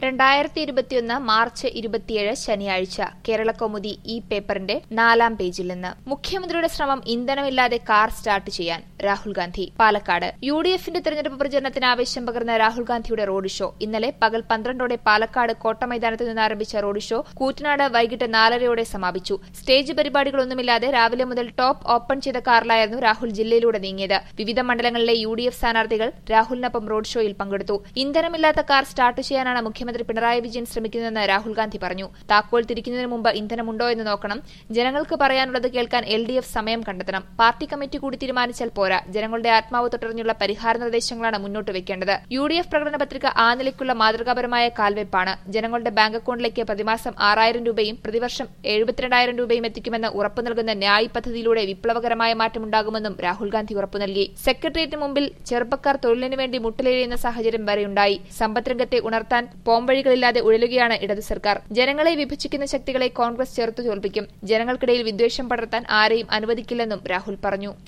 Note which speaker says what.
Speaker 1: രണ്ടായിരത്തി ഇരുപത്തിയൊന്ന് മാർച്ച് ഇരുപത്തിയേഴ് ശനിയാഴ്ച കേരളകൗമുദി ഈ പേപ്പറിന്റെ നാലാം പേജിൽ നിന്ന് മുഖ്യമന്ത്രിയുടെ ശ്രമം ഇന്ധനമില്ലാതെ കാർ സ്റ്റാർട്ട് ചെയ്യാൻ രാഹുൽ ഗാന്ധി പാലക്കാട് യു ഡി എഫിന്റെ തെരഞ്ഞെടുപ്പ് പ്രചരണത്തിന് ആവേശം പകർന്ന രാഹുൽ ഗാന്ധിയുടെ റോഡ് ഷോ ഇന്നലെ പകൽ പന്ത്രണ്ടോടെ പാലക്കാട് കോട്ടമൈതാനത്ത് നിന്ന് ആരംഭിച്ച റോഡ് ഷോ കൂറ്റനാട് വൈകിട്ട് നാലരയോടെ സമാപിച്ചു സ്റ്റേജ് പരിപാടികളൊന്നുമില്ലാതെ രാവിലെ മുതൽ ടോപ്പ് ഓപ്പൺ ചെയ്ത കാറിലായിരുന്നു രാഹുൽ ജില്ലയിലൂടെ നീങ്ങിയത് വിവിധ മണ്ഡലങ്ങളിലെ യു ഡി എഫ് സ്ഥാനാർത്ഥികൾ രാഹുലിനൊപ്പം റോഡ് ഷോയിൽ പങ്കെടുത്തു ഇന്ധനമില്ലാത്ത കാർ സ്റ്റാർട്ട് ചെയ്യാനാണ് മുഖ്യമന്ത്രി പിണറായി വിജയൻ ശ്രമിക്കുന്നതെന്ന് രാഹുൽ ഗാന്ധി പറഞ്ഞു താക്കോൽ തിരിക്കുന്നതിന് മുമ്പ് ഇന്ധനമുണ്ടോ എന്ന് നോക്കണം ജനങ്ങൾക്ക് പറയാനുള്ളത് കേൾക്കാൻ എൽ ഡി എഫ് സമയം കണ്ടെത്തണം പാർട്ടി കമ്മിറ്റി കൂടി തീരുമാനിച്ചാൽ പോരാ ജനങ്ങളുടെ ആത്മാവ് തൊട്ടറിഞ്ഞുള്ള പരിഹാര നിർദ്ദേശങ്ങളാണ് മുന്നോട്ട് വെക്കേണ്ടത് യു ഡി എഫ് പ്രകടന പത്രിക ആ നിലയ്ക്കുള്ള മാതൃകാപരമായ കാൽവെപ്പാണ് ജനങ്ങളുടെ ബാങ്ക് അക്കൌണ്ടിലേക്ക് പ്രതിമാസം ആറായിരം രൂപയും പ്രതിവർഷം എഴുപത്തിരണ്ടായിരം രൂപയും എത്തിക്കുമെന്ന് ഉറപ്പു നൽകുന്ന ന്യായ് പദ്ധതിയിലൂടെ വിപ്ലവകരമായ മാറ്റമുണ്ടാകുമെന്നും രാഹുൽ ഗാന്ധി ഉറപ്പു നൽകി സെക്രട്ടേറിയറ്റിന് മുമ്പിൽ ചെറുപ്പക്കാർ തൊഴിലിനു വേണ്ടി മുട്ടിലെഴിയുന്ന സാഹചര്യം വരെയുണ്ടായി സമ്പദ്രംഗത്തെ ഉണർത്താൻ പോംവഴികളില്ലാതെ ഉഴലുകയാണ് ഇടതു സർക്കാർ ജനങ്ങളെ വിഭജിക്കുന്ന ശക്തികളെ കോൺഗ്രസ് ചെറുത്തു തോൽപ്പിക്കും ജനങ്ങൾക്കിടയിൽ വിദ്വേഷം പടർത്താൻ ആരെയും അനുവദിക്കില്ലെന്നും രാഹുൽ പറഞ്ഞു